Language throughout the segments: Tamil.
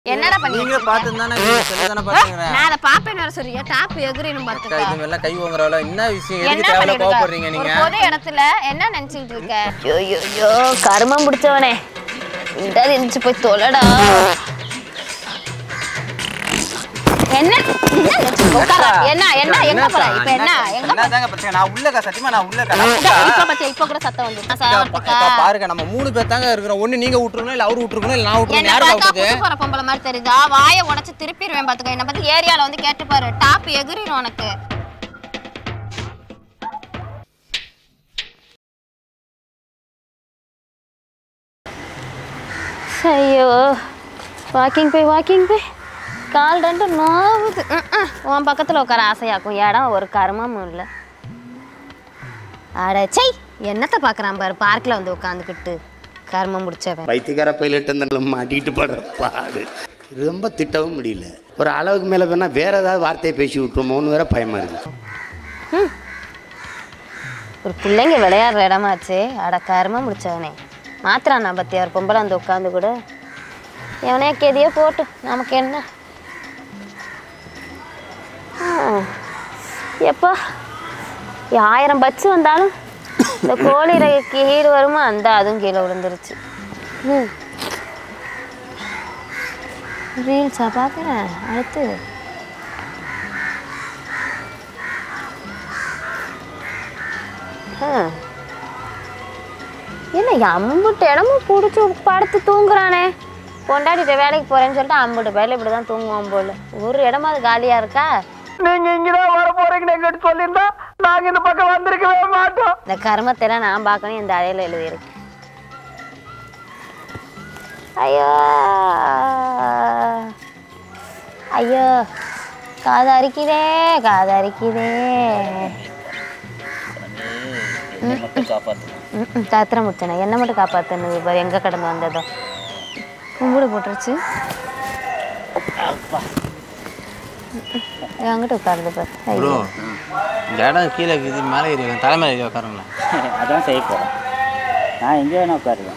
என்னடா பண்ணி நீங்களும் பார்த்து தானே செல்ல தானே பாத்துக்கிறேன் நான் அதை பாப்பேன்னு வர சொல்றியா டாப் எகிரினும் அக்கா பார்த்துக்கோ இது மேல கை வாங்குறவள என்ன விஷயம் என்ன எதுக்கு தேவையில்ல பண்ணிட்டு கோவப்படுறீங்க இருக்க? நீங்க ஒரு பொது இடத்துல என்ன நினைச்சிட்டு இருக்க ஐயோ கர்மம் பிடிச்சவனே இந்த எந்திரிச்சு போய் தொலைடா என்ன என்ன நினைச்சு உட்கார. என்ன என்ன எங்க போற இப்ப என்ன எங்க போற? என்னதாங்க பிரச்சனை நான் உள்ளக்கா சத்தியமா நான் உள்ளக்கா இதோ, இப்ப பாத்தியா இப்ப கூட சத்தம் வந்து நான் சாவட்டுக்கா. பாருங்க நம்ம மூணு பேர் தாங்க இருக்கிறோம் ஒண்ணு நீங்க விட்டுருக்கணும் இல்ல அவரு விட்டுருக்கணும் இல்ல நான் விட்டுருக்கணும் என்ன யாரு பார்த்தா விட்டுது புது போற பொம்பளை மாதிரி தெரியுதா வாயை உடைச்சு திருப்பிடுவேன் பாத்துக்க என்ன பத்தி ஏரியால வந்து கேட்டு பாரு டாப் எகிரிடும் உனக்கு ஐயோ வாக்கிங் போய் வாக்கிங் போய் கால் ரெண்டு நோவுது ம், ம். உன் பக்கத்தில் உட்கார ஆசையாக்கும் இடம் ஒரு கருமமும் இல்லை அட சை என்னத்தை பார்க்குறான் பாரு பார்க்கில் வந்து உட்காந்துக்கிட்டு கர்மம் முடிச்சவன் பைத்தியக்கார பைலட் அந்த மாட்டிக்கிட்டு படுற பாடு ரொம்ப திட்டவும் முடியல ஒரு அளவுக்கு மேலே வேணா வேற ஏதாவது வார்த்தையை பேசி விட்டுருமோன்னு வேற பயமா இருக்கு ஒரு பிள்ளைங்க விளையாடுற இடமாச்சு அட கருமம் முடிச்சவனே மாத்திரான் நான் பத்தி அவர் பொம்பளை வந்து உட்காந்து கூட எவனே கெதியோ போட்டு நமக்கு என்ன ஹம். எப்பா ஆயிரம் பச்சு வந்தாலும் இந்த கோழி இறகைக்கு ஈடு வருமா அந்த அதுவும் கீழே விழுந்துருச்சு ம் ரீல்ஸா பார்க்குறேன் அடுத்து ஹம். என்ன அம்புட்டு இடமும் பிடிச்சி படுத்து தூங்குறானே கொண்டாடிட்டு வேலைக்கு போறேன்னு சொல்லிட்டு அம்புட்டு பேர்ல இப்படி தான் தூங்குவோம் போல ஒரு இடமாவது காலியா இருக்கா நீங்க இங்கதான் வர போறீங்கன்னு எங்கிட்ட சொல்லியிருந்தா நாங்க இந்த பக்கம் வந்திருக்கவே மாட்டோம் இந்த கர்மத்தெல்லாம் நான் பார்க்கணும் இந்த அறையில் எழுதியிருக்கு ஐயோ ஐயோ காது அரிக்குதே காது அரிக்குதே ம் காத்திர முடிச்சேனே என்ன மட்டும் காப்பாத்தனது பாரு எங்க கடந்து வந்ததோ கும்பிடு போட்டுருச்சு அங்கிட்ட உட்காருது பாரு ஐயோ. இந்த இடம் கீழே இருக்குது மேலே ஏறி தலை மேலே ஏறி உட்காருங்களேன் அதான் செய்ய போகிறேன் நான் எங்கே வேணா உட்காருவேன்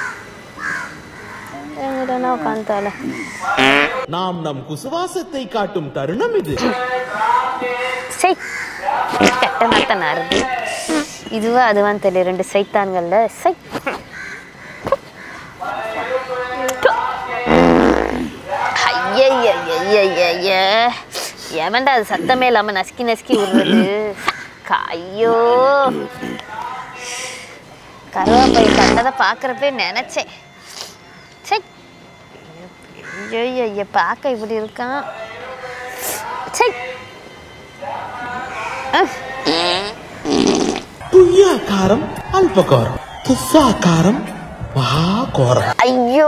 எங்கிட்ட உட்காந்துட்டால நாம் நம் குசுவாசத்தை காட்டும் தருணம் இது செய் கெட்ட நாத்த நாருது இதுவா அதுவான்னு தெரியல ரெண்டு சைத்தான்கள்ல செய் ஐயய்யய்யய்யய்ய எவன்டா அது சத்தமே இல்லாம நசுக்கி நசுக்கி விடுறது க- ஐயோ கருவாப்பை கண்டதை பார்க்குறப்பே நினைச்சேன் சை ஐயோ பார்க்க இப்படி இருக்கான் சை துய்யாக்காரம் அல்பகாரம் துஃபாக்காரம் மகாகோரம் ஐயோ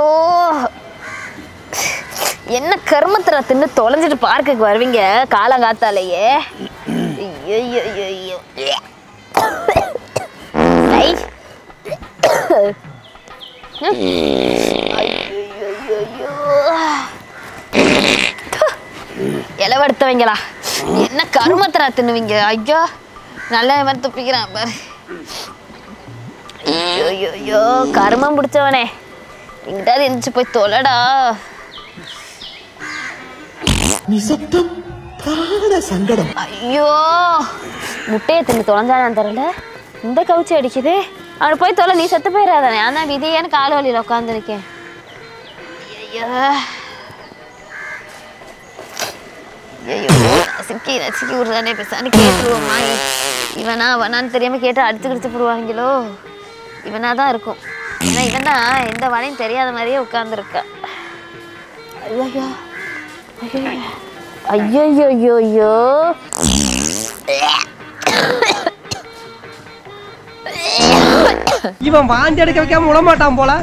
என்ன கருமத்துல தின்னு தொலைஞ்சிட்டு பார்க்குக்கு வருவீங்க காலங்காத்தாலேயே ஐயோ ஐயோ ஐ. ஐயையையையோ. இளவெடுத்தவங்களா என்ன கருமத்திரா தின்னுவீங்க ஐயோ நல்லா மாதிரி துப்பிக்கிறான் பாரு ஐயோ ஐயோ கருமம் பிடிச்சவனே எங்கிட்டாவது எந்திரிச்சு போய் தொலைடா நிசப்தம் பிராண சங்கடம் ஐயோ முட்டையை தின்னு தொலைஞ்சானான்னு தெரியல இந்த கவுச்சி அடிக்குது அவனை போய் தொலை நீ செத்து போயிடாதானே நான் தான் விதியான்னு கால வழியில் உட்காந்துருக்கேன் ஐயோ ஐயோ நசுக்கி நசுக்கி விடுறானே பேசான்னு கேட்டுருவோமா இவனா அவனான்னு தெரியாம கேட்டு அடிச்சு கிடிச்சு போடுவாங்களோ இவனா தான் இருக்கும் ஏன்னா இவன் தான் எந்த வலையும் தெரியாத மாதிரியே உட்காந்துருக்கா ஐயோ ஐயோ ஐயோ ஐயோ இவன் வாந்தி எடுக்க வைக்காம விட மாட்டான் போல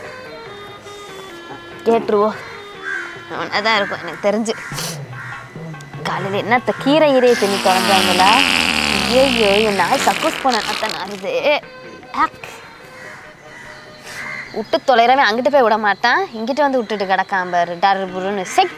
கேட்டுருவோம் அவனாக தான் இருக்கும் எனக்கு தெரிஞ்சு காலையில் என்னத்த கீரை ஈரையை தின்னி தொலைஞ்சாங்களா ஐயோ என் நாய் சப்போஸ் போன அத்தான் நாருது ஆக். விட்டு தொலைறவன் அங்கிட்டு போய் விட மாட்டான் இங்கிட்டு வந்து விட்டுட்டு கிடக்கான் பாரு டர் புருன்னு செக்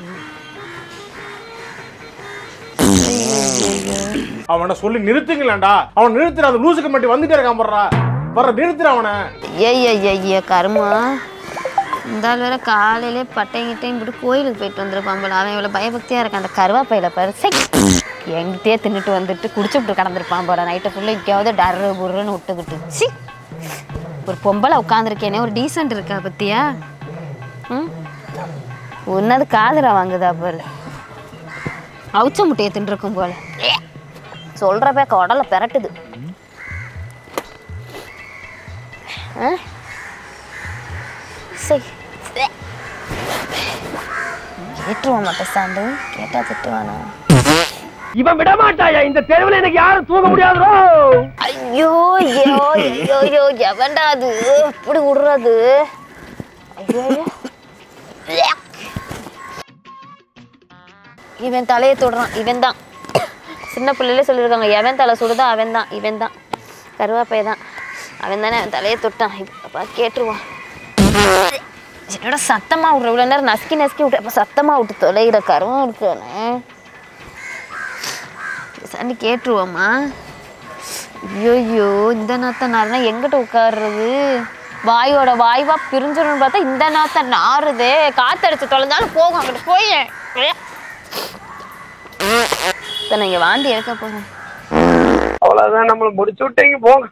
அவனை சொல்லி நிறுத்துங்களேன்டா அவன் நிறுத்துற அந்த லூசுக்கு மட்டும் வந்துட்டே இருக்கான் போடுறா வர்ற நிறுத்துற அவனை ஐயோ ஐயோ கருமா இந்த ஆள் வேற காலையிலே பட்டையும் கிட்டையும் போட்டு கோயிலுக்கு போயிட்டு வந்திருப்பான் போல அவன் இவ்வளோ பயபக்தியாக இருக்கான் அந்த கருவாப்பையில பாரு சை எங்கிட்டே தின்னுட்டு வந்துட்டு குடிச்சுட்டு கடந்திருப்பான் போல நைட்டு ஃபுல்லாக எங்கேயாவது டர்ரு புர்ருன்னு விட்டுக்கிட்டு சி ஒரு பொம்பளை உட்காந்துருக்கேனே ஒரு டீசென்ட் இருக்கா பத்தியா ம் உன்னது காதுரா வாங்குதா பாரு அவுச்ச முட்டையை தின்றுருக்கும் போல சொல்கிறப்ப குடலை பெரட்டுது ஆ சரி கேட்டுருவோம் மட்டும் சாண்டு கேட்டா திட்டுவானா இவன் விட மாட்டாயா இந்த தெருவில் எனக்கு யாரும் தூங்க முடியாதோ ஐயோ ஐயோ ஐயோ ஐயோ எவன்டா அது இப்படி விடுறது ஐயோ ஐயோ. இவன் தலையை தொடுறான் இவன் தான் சின்ன பிள்ளையில சொல்லியிருக்காங்க எவன் தலை சுடுதோ அவன் தான் இவன் தான் கருவாப்பை தான் அவன் தானே அவன் தலையை தொட்டான் இப்போ கேட்டுருவான் என்னோட சத்தமா விட்ற இவ்வளோ நேரம் நசுக்கி நசுக்கி விட்டு அப்போ சத்தமா விட்டு தொலைகிற கருவம் இருக்கானே சண்டை கேட்டுருவோம்மா ஐயோ இந்த நாத்த நார்னா எங்கிட்ட உட்காருறது வாயோட வாய்வா பிரிஞ்சிடும்னு பார்த்தா இந்த நாத்த நாறுதே காத்தடிச்சு தொலைஞ்சாலும் போகும் அங்கிட்டு போய் நான் இங்க வாந்தி எடுக்க போறேன் அவ்வளவுதான் நம்மள முடிச்சு விட்டீங்க போங்க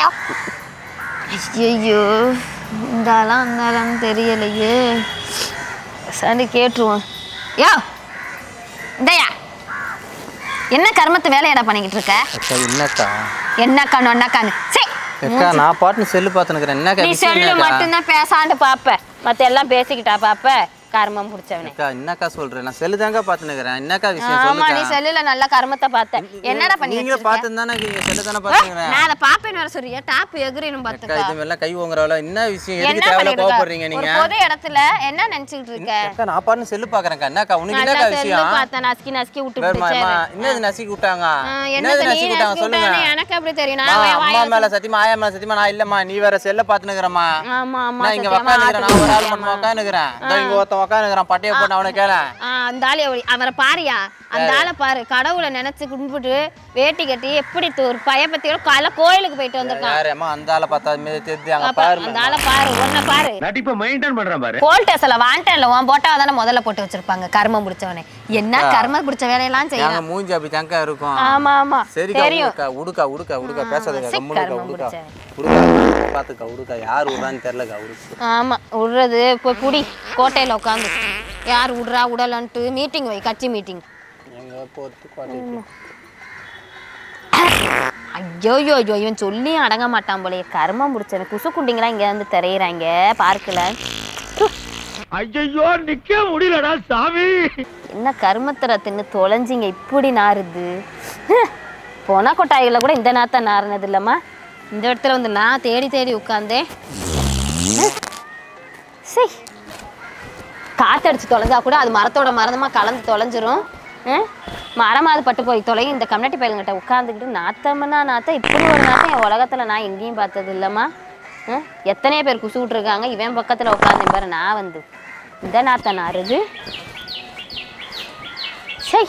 ஐயோ இந்த ஆளாம் அந்த ஆளான்னு தெரியலையே சரி கேட்டுருவோம் யோ இந்தயா என்ன கர்மத்து வேலையடா பண்ணிக்கிட்டு இருக்க அக்கா என்னக்கா என்னக்கா நொன்னக்கான்னு சே அக்கா நான் பாட்டுன்னு செல்லு பார்த்துனுக்குறேன் என்னக்கா நீ விஷயம் சொல்லு என்னக்கா? மட்டும்தான் பேசாண்டு பாப்ப மத்த எல்லாம் பேசிக்கிட்டா பாப்ப கர்மம் பிடிச்சவனே அக்கா என்னக்கா சொல்றேன் நான் செல்லு தாங்க பார்த்துனுக்குறேன் என்னக்கா விஷயம் ஆமா நீ சொல்லுக்கா செல்லுல நல்ல கர்மத்தை பார்த்த என்னடா பண்ணி நீங்களும் வச்சிருக்க? பார்த்து தானே செல்லு தானே ஏய், பார்த்துக்கிறேன் நான் அதை பாப்பேன்னு வர சொல்றியா டாப் எகிரினும் அக்கா பாத்துக்கா இது மாதிரிலாம் கை ஓங்குறவள என்ன விஷயம் எதுக்கு என்ன தேவையில்ல பண்ணிட்டு கோவப்படுறீங்க இருக்க? நீங்க ஒரு பொது இடத்துல என்ன நினைச்சுக்கிட்டு இருக்க அக்கா நான் பாட்டுன்னு செல்லு பார்க்கறேன்க்கா என்னக்கா உனக்கு நல்லா என்னக்கா செல்லு விஷயம் பார்த்தேன் நசுக்கி நசுக்கி விட்டு வேறுமா விட்டுச்சே. என்னது நசுக்கி விட்டாங்க ஆ, என்னது என்னது நீ நசுக்கி விட்டாங்க நசுக்கி சொல்லுங்க விட்டான்னு எனக்கு எப்படி தெரியும் அம்மா, நான் வாய் அம்மா வாய் மேல சத்தியமா ஆயா மேல சத்தியமா நான் இல்லம்மா நீ வேற செல்ல பாத்துனுக்குறமா ஆமா ஆமா நான் இங்க சத்தியமா உக்காந்துக்கிறேன் நான் ஒரு ஆள் ஆத்துக்கு மட்டும் உக்காந்துக்கிறேன் இங்க ஒருத்தன் உக்காந்துக்கிறான் பட்டைய போட்டு அவனை கேள ஆ, அந்த ஆளு எவ்வளவு- அவரை பாரியா அந்த ஆளை பாரு கடவுளை நினைச்சு கும்பிட்டு வேட்டி கட்டி எப்படி து- ஒரு பயபத்தியோட காலைல கோயிலுக்கு போயிட்டு வந்திருக்கான் யாரு அம்மா அந்த ஆளை பார்த்தா மீது தெரிஞ்சு அங்க அப்ப பாரு அந்த ஆளை பாரு ஒன்ன பாரு நடிப்பை மெயின்டைன் பண்றேன் பாரு போல்டேஸ்ல வாண்டன்ல உன் போட்டா தானே முதல்ல போட்டு வச்சிருப்பாங்க கர்மம் பிடிச்சவனே என்ன கர்மம் பிடிச்ச வேலையெல்லாம் எங்க செய்யலாம் மூஞ்சி அப்படி தங்க இருக்கும் ஆமா ஆமா சரிக்கா தெரியும் உடுக்கா உடுக்கா உடுக்கா உடுக்கா பேசாதக்கா சரி, கம்முனுக்கா கருமம் உடுக்கா பிடிச்சவன். உடுக்கா பாத்துக்கா உடுக்கா யார் விடுறான்னு தெரியலக்கா உடுக்கு ஆமா விடுறது போய் குடி கோட்டையில உட்காந்து யார் விடுறா விடலன்ட்டு மீட்டிங் வை கட்சி மீட்டிங் எங்க போட்டு கோட்டைக்கு ஐயோ ஐயோ ஐயோ இவன் சொல்லி அடங்க மாட்டான் போலயே கர்மம் பிடிச்சவன் குசு குண்டிங்களாம் இங்க வந்து திரையிறாங்க பார்க்கல ஐயோ நிக்க முடியலடா சாமி என்ன கருமத்தரை தின்னு தொலைஞ்சிங்க இப்படி நாறுது ஹ், போனா கொட்டாய்களில் கூட இந்த நாத்தான் நாறுனது இல்லைம்மா இந்த இடத்துல வந்து நான் தேடி தேடி உட்காந்தேன் சரி காத்தடிச்சு தொலைஞ்சா கூட அது மரத்தோட மரந்தமா கலந்து தொலைஞ்சிரும் ஹம்? மரமாவது பட்டு போய் தொலையும் இந்த கம்யூனிட்டி பயிலுங்கிட்ட உட்காந்துக்கிட்டு நாத்தம்னா நாத்தம் இப்படி ஒரு நாத்தம் என் உலகத்துல நான் எங்கேயும் பார்த்தது இல்லைம்மா ஹம்? எத்தனையோ பேர் குசு விட்ருக்காங்க இவன் பக்கத்துல உட்காந்து பாரு நான் வந்து இந்த நாத்தம் நாறுது சை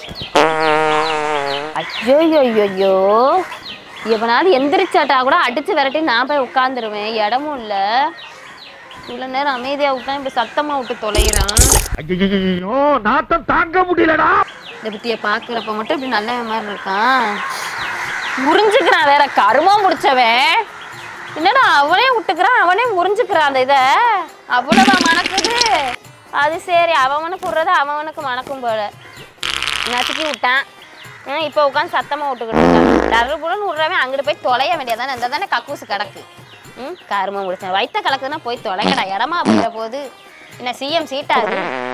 ஐயோ ஐயோ ஐயோ எவனாவது எந்திரிச்சாட்டா கூட அடிச்சு விரட்டி நான் போய் உட்காந்துருவேன் இடமும் இல்லை இவ்வளோ நேரம் அமைதியாக விட்டா இப்படி சத்தமாக விட்டு தொலைகிறான் ஐயோ நாத்தம் தாங்க முடியலடா இந்த பத்தியை பார்க்குறப்ப மட்டும் இப்படி நல்ல மாதிரி இருக்கான் முறிஞ்சுக்கிறான் வேற கருமம் முடிச்சவன் என்னடா அவனே விட்டுக்கிறான் அவனே முறிஞ்சுக்கிறான் அந்த இதை அவ்வளவா மணக்குது அது சரி அவனுக்கு விடுறது அவனுக்கு மணக்கும் போல நசுக்கி விட்டான் ஹம், இப்போ உட்காந்து சத்தமாக விட்டுக்கிட்டு இருக்கான் டர்புடன் விட்றவன் அங்கிட்டு போய் தொலைய வேண்டியதானே இந்த தானே கக்கூசு கிடக்கு ம் கருமம் முடிச்சேன் வயிற்ற கலக்குதுன்னா போய் தொலைக்கடா இடமா அப்படிங்கிற போது என்ன சிஎம் சீட்டாது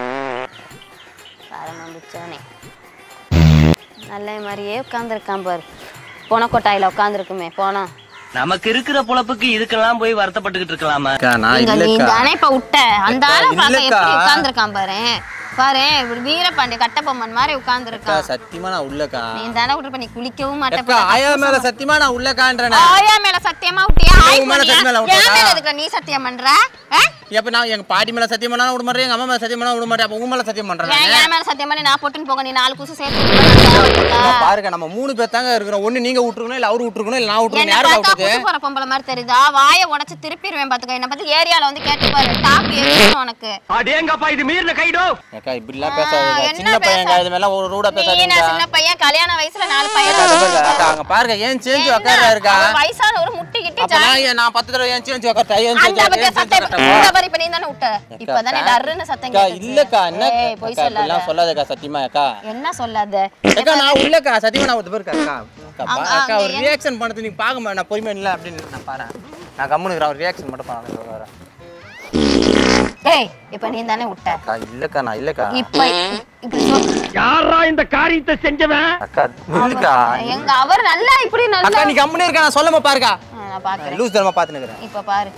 கருமம் முடிச்சவனே நல்ல மாதிரியே உட்காந்துருக்கான் பாரு பொனக்கொட்டாயில் உட்காந்துருக்குமே போனோம் நமக்கு இருக்கிற பொழப்புக்கு இதுக்கெல்லாம் போய் வருத்தப்பட்டுக்கிட்டு இருக்கலாமா அக்கா நான் நீங்க நீ இல்லக்கா தானே இப்ப விட்ட அந்த அக்கா, ஆளை பார்க்க இல்லக்கா. எப்படி உட்காந்துருக்கான் பாரு பாரு இப்படி வீரபாண்டி கட்டபொம்மன் மாதிரி அக்கா உட்காந்துருக்கான் சத்தியமா நான் உள்ளக்கா நீ தானே விட்டு நீ குளிக்கவும் அக்கா மாட்டேன் ஆயா மேல சத்தியமா நான் உள்ளக்கான்றேன் ஆயா மேல சத்தியமா விட்டியா ஆய் உன் மேல போனியா? சத்தியமா இல்ல என் விட்டா? மேல எதுக்குடா நீ சத்தியம் பண்ற ஆ? எப்ப நான் எங்க பாட்டி மேல சத்தியம் பண்ணா விட மாட்டேன் எங்க அம்மா மேல சத்தியம் பண்ணா விட மாட்டேன் அப்ப உங்க மேல சத்தியம் பண்றேன் ஏன் நானு. என் மேல சத்தியம் பண்ணி நான் பொட்டுன்னு போக நீ நாலு குசு சேர்த்து அம்மா, பாருங்க நம்ம மூணு பேர் தாங்க இருக்கிறோம் ஒண்ணு நீங்க விட்டுருக்கணும் இல்ல அவரு விட்டுருக்கணும் இல்ல நான் விட்டுருக்கணும் என்ன யாரு பார்த்தா விட்டுறது புது போற பொம்பளை மாதிரி தெரியுதா வாயை உடைச்சு திருப்பிடுவேன் பாத்துக்க என்ன பத்தி ஏரியால வந்து கேட்டு பாரு டாப் எரியும் உனக்கு அடேங்கப்பா இது மீறின கைடோ ஏக்கா இப்படிலாம் பேசாதீங்க என்ன சின்ன பையன் பேச- இது மேல ஒரு ரூடா நீ பேசாதீங்க நான் சின்ன பையன் கல்யாண வயசுல நாலு பையன் அக்கா அங்க பாருங்க ஏன் சேஞ்சு என்ன? உட்கார இருக்கா அவன் வயசான ஒரு முட்டி கிட்டி அப்ப நான் ஏன் நான் பத்து தடவை ஏன் சேஞ்சு உட்கார ஏன் அந்த பத்தியா சத்தம் இந்த மாதிரி இப்ப நீ தானே விட்ட இப்பதானே டர்ருன்னு சத்தம் அக்கா கேட்டுச்சு. இல்லக்கா என்ன ஏய், பொய் அக்கா, சொல்லாத இப்படிலாம் சொல்லாதக்கா சத்தியமா அக்கா என்ன சொல்லாத அக்கா நான் உள்ளக்கா சத்தியமா நான் ஒரு பேர் அக்கா அக்கா, பா- அங்க- அக்கா ஒரு அங்க ரியாக்ஷன் பண்ணது நீ பார்க்க மாட்டேன் நான் பொறுமையா இல்லை அப்படின்னு நான் பாறேன் நான் கம்முன்னு இருக்கிறேன் ஒரு ரியாக்ஷன் மட்டும் பண்ண வரேன் ஏய் இப்ப நீ தானே விட்ட அக்கா இல்லக்கா நான் இல்லக்கா இப்ப இப்படி சொல். யாரா இந்த காரியத்தை செஞ்சவன் அக்கா இல்லக்கா எங்க அவர் நல்லா இப்படி நல்லா அக்கா நீ கம்முன்னு இருக்கா நான் சொல்லாம பாருக்கா ஆ, நான் பாக்குறேன் லூஸ் தரமா பாத்துன்னு இருக்கிறேன் இப்ப பாரு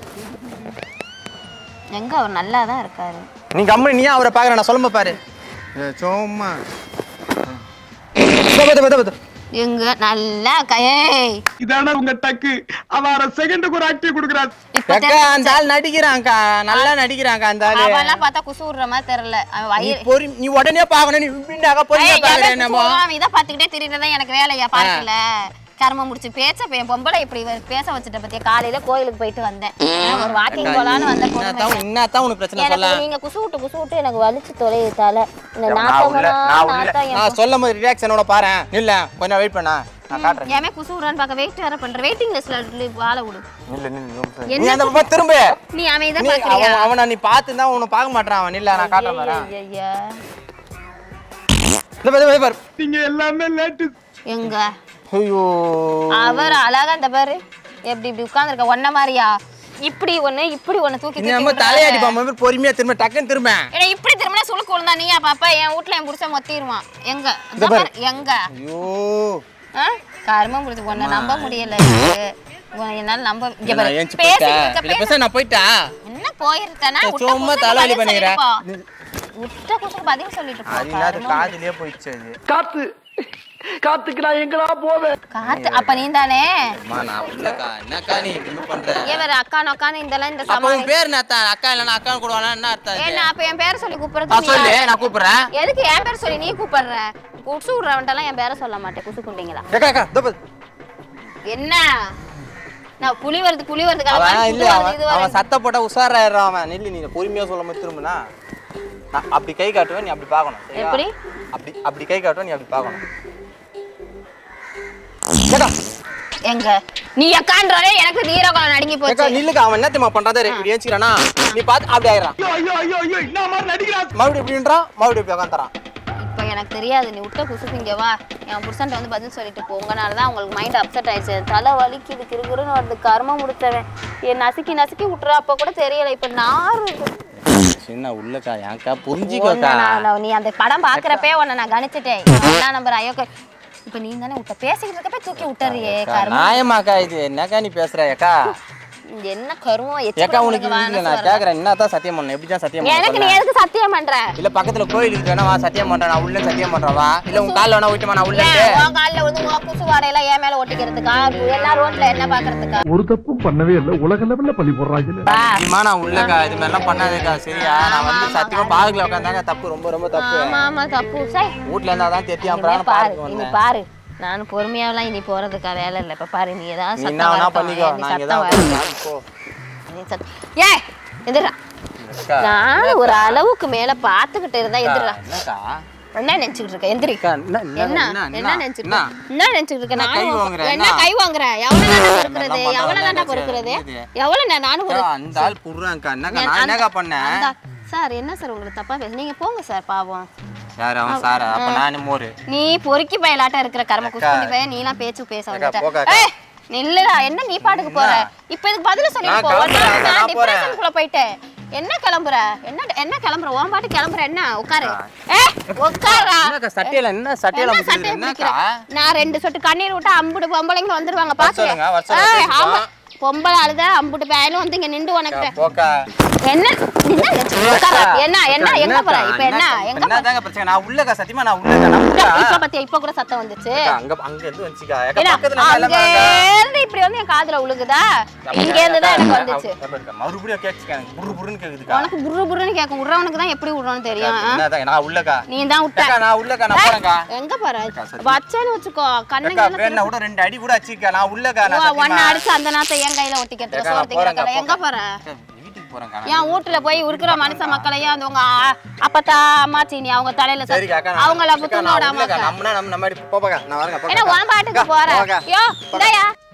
எங்க அவர் நல்லா தான் இருக்காரு நீ கம்முன்னு நீ அவரை பாக்குற நான் சொல்லாம பாரு சும்மா பத்து, பத்து, பத்து. எங்க நல்லா கயை இதான உங்க டக்கு அவர செகண்டுக்கு ஒரு ஆக்டிவ் கொடுக்குறாரு இப்ப அக்கா அந்த ஆள் நடிக்கிறான்க்கா நல்லா நடிக்கிறான்க்கா அந்த ஆளு அவெல்லாம் பார்த்தா குசு விடுற மாதிரி தெரியல அவன் நீ வயிறு பொறி நீ உடனே பாக்கணும் நீ இப்படின்னாக்கா பொறுமையா ஏய், எவன் பாக்குறேன் குசு நம்ம விடுறான், இதை பார்த்துக்கிட்டே திரிறதா எனக்கு வேலையா பார்க்கல கர்மம் முடிச்சு பேச்ச பையன் பொம்பளை இப்படி இவ பேச வச்சுட்ட பத்தியா காலையில கோயிலுக்கு போயிட்டு வந்தேன் நான் ஒரு வாக்கிங் போலான்னு வந்த பொண்ணு என்னத்தான் என்னத்தான் உனக்கு பிரச்சனை சொல்ல எனக்கு நீங்க குசு விட்டு குசு விட்டு எனக்கு வலிச்சு தொலையுது தலை இந்த நான் நாத்தம் உள்ள நான் உள்ள நாத்தம் என் நான் சொல்லும் போது ரியாக்ஷனோட பாரு இல்ல கொஞ்சம் வெயிட் பண்ணா நான் காட்டுறேன் ஏமே குசு விடுறான்னு பார்க்க வெயிட் வேற பண்ற வெயிட்டிங் லிஸ்ட்ல வாழ விடு நில்லு நில்லு நில்லு. என்ன நீ அந்த பக்கம் திரும்ப நீ அவன் இதை நீ பாக்குறியா அவன் அவனை நீ பார்த்து தான் உன்னை பார்க்க மாட்டான் அவன் இல்ல நான் காட்டுறேன் பாரு ஐயா இந்த பாரு, இந்த பாரு நீங்க எல்லாமே லேட்டு எங்க ஐயோ அவர் அழகா இந்த பாரு எப்படி இப்படி உட்கார்ந்திருக்க ஒன்ன மாதிரியா இப்படி ஒண்ணு இப்படி ஒண்ணு தூக்கி நீ தூக்கி நம்ம விடுறாரு. தலையாடி பாம்பு பொறுமையா திரும்ப டக்குன்னு திரும்ப ஏன்னா இப்படி திரும்பினா சுளுக்கு விழுந்தா நீயா பாப்பா என் வீட்ல என் புருஷன் மொத்திடுவான் எங்க இந்த பாரு, எங்க ஐயோ ஆ? கர்மம் முடிச்சு உன்னை நம்ப முடியல எனக்கு. உன்னை என்னால நம்ப இங்க நான் பாரு ஏஞ்சி பேசிட்டு போயிட்டேன் இருக்க, இல்ல பேச- பேச நான் போயிட்டேன் என்ன போயிருட்டேனா ஏய், விட்ட சும்மா குசுக்கு தலைவலி பதில் பண்ணிக்கிற. சொல்லிட்டு போ. விட்ட குசுக்கு பதில் சொல்லிட்டு போ அது இல்லாத கர்மம். காதுலயே போயிடுச்சு அது காத்து காத்துக்கு நான் எங்கடா போவேன் காத்து அப்ப நீ தானே அம்மா நான் உள்ளக்கா என்னக்கா நீ இப்படி பண்ற இவர் அக்கா நொக்கான்னு இதெல்லாம் இந்த அப்ப சமாளி உன் பேர் என்ன அர்த்தம்? அக்கா இல்லைன்னா அக்கா கூட வரலாம் என்ன அர்த்தம் இது? ஏன்னா அப்ப என் பேரை சொல்லி ஆ, கூப்பிடுறது சொல்லு நீ நான் கூப்பிடுறேன் எதுக்கு என் பேர் சொல்லி நீ கூப்பிடுற குசு விடுறவன்ட்டெல்லாம் என் பேரை சொல்ல மாட்டேன் குசு குண்டிங்களா அக்கா அக்கா இதோ பாரு. என்ன நான் புலி வருது புலி வருது அவன் கிளம்பு, இல்ல இது வருது, அவன் இது அவன் வருது. சத்த போட்டா உஷாராயிடுறான் அவன் நில்லு நீ பொறுமையா சொல்ல போது திரும்பினா நான் அப்படி கை காட்டுவேன் நீ அப்படி பார்க்கணும் சரியா? எப்படி? அப்படி அப்படி கை காட்டுவேன் நீ அப்படி பார்க்கணும் ஏக்கா, எங்க நீ அக்கான்றதே எனக்கு வீரகுலம் நடுங்கி ஏக்கா, போச்சு நில்லுக்கா அவன் என்ன தெரியுமா பண்றான் பாரு, இப்படி ஏஞ்சிக்கிறானா நீ பார்த்து அப்படி ஆயிடுறான் ஐயோ ஐயோ ஐயோ என்ன மாதிரி நடிக்கிறான் மறுபடியும் இப்படின்றான் மறுபடியும் இப்படி உட்காந்துறான் இப்ப எனக்கு தெரியாது நீ விட்ட குசுக்கு இங்க வா என் புருஷன்ட்ட வந்து பதில் சொல்லிட்டு போ உங்களால தான் உங்களுக்கு மைண்ட் அப்செட் ஆயிடுச்சு தலை வலிக்குது கிருகிருன்னு வருது கர்மம் முடித்தவன் என் நசுக்கி நசுக்கி விட்டுற அப்ப கூட தெரியல இப்ப நாறு சின்ன உள்ளக்கா ஏன்க்கா உன்னை புரிஞ்சுக்கோக்கா நான் நீ அந்த படம் பாக்குறப்பே உன்னை நான் கணிச்சிட்டேன் என்ன நம்பர் ஐயோ இப்ப நீ தானே விட்ட பேசிக்கிட்டு இருக்கப்ப தூக்கி விட்டுறியே கர்மம் நியாயமாக்கா இது என்னக்கா நீ பேசுற ஏக்கா என்ன கருமம் எச்சு ஏக்கா கூட உனக்கு உனக்கு வீட்டுல மனசு நான் வரல. கேக்குறேன் என்னதான் சத்தியம் பண்ணணும் எப்படி தான் சத்தியம் எனக்கு நீ பண்ணணும் எதுக்கு சத்தியம் பண்ற இல்ல பக்கத்துல கோயில் இருக்கு வேணா வா சத்தியம் பண்றேன் நான் உள்ள சத்தியம் பண்றேன் வா இல்ல உன் கால்ல வேணா விட்டுமா நான் உள்ள ஏன் உன் கால்ல வந்து உன் குசு வாடையெல்லாம் என் மேல ஒட்டிக்கிறதுக்கா எல்லா ரோட்ல என்ன பாக்குறதுக்கா ஒரு தப்பும் பண்ணவே இல்லை உலக லெவல்ல பள்ளி போடுறாங்க வா. சத்தியமா நான் உள்ளக்கா இது மாதிரிலாம் பண்ணாதேக்கா சரியா நான் வந்து சத்தியமா பார்க்கல உட்காந்தாங்க தப்பு ரொம்ப ரொம்ப தப்பு ஆமா ஆமா தப்பு சை வீட்ல இருந்தா தான் தெரியும் இனிமே அப்புறம் பாரு பார்க்க இனி வந்தேன் பாரு நான் பொறுமையாவெல்லாம் இனி போறதுக்கா வேலை இல்லை இப்ப பாரு நீ ஏதாவது நீ சத்தம் என்ன வேணா வரட்டும். பண்ணிக்கோ நீ நான் இங்க சத்தம் தான் வரட்டும். உட்கார்ந்து போ. நீ சத்தம் ஏய் எதிரா அக்கா, நான் ஒரு அளவுக்கு மேல பாத்துக்கிட்டு இருந்தா எதிரா என்னக்கா என்ன நினைச்சுக்கிட்டு இருக்க எந்திரி அக்கா, என்ன என்ன என்ன என்ன நினைச்சிட்டு என்ன இருக்க? என்ன நினைச்சிட்டு இருக்க என்ன கை நானும் வாங்குற, என்ன என்ன? கை வாங்குற எவ்வளவு நேரம் பொறுக்கிறது இதெல்லாம் பண்றதா எவ்வளவு நேரம் என்ன பொறுக்கிறது இது? எவ்வளவு நேரம் நானும் ஒரு அக்கா, அந்த ஆள் புடுறான்க்கா என்னக்கா நான் நான் அந்த- என்னக்கா பண்ணேன் அந்த- சார் என்ன சார் உங்களுக்கு தப்பா பேச நீங்க போங்க சார் பாவம் யார் அவன் சாரா அப்ப நானு மோரு நீ பொறுக்கி பயலாட்ட இருக்கிற கர்ம அக்கா. குஸ்குண்டி பையன் நீலாம் பேச்சு பேச அக்கா, போங்க வந்துட்ட அக்கா. ஏய் நில்லுடா என்ன நீ பாட்டுக்கு போற இப்ப இதுக்கு பதில சொல்லிட்டு நான் போ ஒரு கிளம்புறேன், நாள் நான் நான் போறேன். டிப்ரெஷனுக்குள்ள போயிட்டேன் என்ன கிளம்புற என்ன என்ன கிளம்புற உன் பாட்டு கிளம்புற என்ன உட்காரு ஏ உட்காரா என்னக்கா சட்டையில என்ன சட்டையில என்ன முட்டுது? சட்டையை என்னக்கா பிடிக்கிற? நான் ரெண்டு சொட்டு கண்ணீர் விட்டா அம்புட்டு பொம்பளைங்க வந்துருவாங்க வர சொல்லுங்க, வர சொல்லுங்க, பாக்குறேன் பேசிப்போம். ஆமா பொம்பளை அழுத அம்புட்டு பேலும் வந்து இங்க நின்று உனக்கு அக்கா, போக்கா என்ன என்ன நினைச்சு உட்கார்ற? என்ன என்ன எங்க போற இப்ப என்ன எங்க போற என்னதாங்க பிரச்சனை நான் உள்ளக்கா சத்தியமா நான் உள்ளக்கா நான் உள்ளக்கா. இப்ப பத்தியா இப்ப கூட சத்தம் வந்துச்சு அக்கா, அங்க அங்க இருந்து வந்துச்சுக்கா அக்கா, ஏன்னா, பக்கத்துல நான் அங்க எல்லாமே இருக்கா. இருந்து இப்படி வந்து என் காதுல உழுகுதா இங்க இருந்து தான் எனக்கு வந்துச்சு அக்கா, அக்கா, மறுபடியும் கேட்டுச்சுக்கா எனக்கு புரு புருன்னு கேக்குதுக்கா உனக்கு புர்ரு புர்ருன்னு கேட்கும் விடுறவனுக்கு தான் எப்படி விடுறோன்னு தெரியும் ஆ? என்னதான் நான் உள்ளக்கா நீ தான் விட்ட அக்கா, நான் உள்ளக்கா நான் போறேன்க்கா எங்க போற சரி. வச்சேன்னு வச்சுக்கோ அக்கா கண்ணுங்க வேணா கூட ரெண்டு அடி கூட அடிச்சுக்கா நான் உள்ளக்கா நான் ஒன்னு சத்தியமா அடிச்சு அந்த நாத்தை என் கையில ஒட்டிக்கிறதுக்கு அக்கா, நான் சோறு போறேன்க்கா, திங்கிறதுல எங்க போற அக்கா, வீட்டுக்கு போறேன்க்கா நான். என் வீட்டுல போய் இருக்கிற மனுஷ மக்களையும் அந்த உங்க ஆ- அப்பத்தா அம்மாச்சி நீ அவங்க தலையில ச- சரிக்கா அக்கா நான் அவங்கள அக்கா, புத்தனோட நான் உள்ளக்கா அம்மாக்கா நம்மனா நம்ம நம்ம போப்பாக்கா நான் வரேங்க என்ன உன் பாட்டுக்கு போற போக்கா. யோ இந்தாயா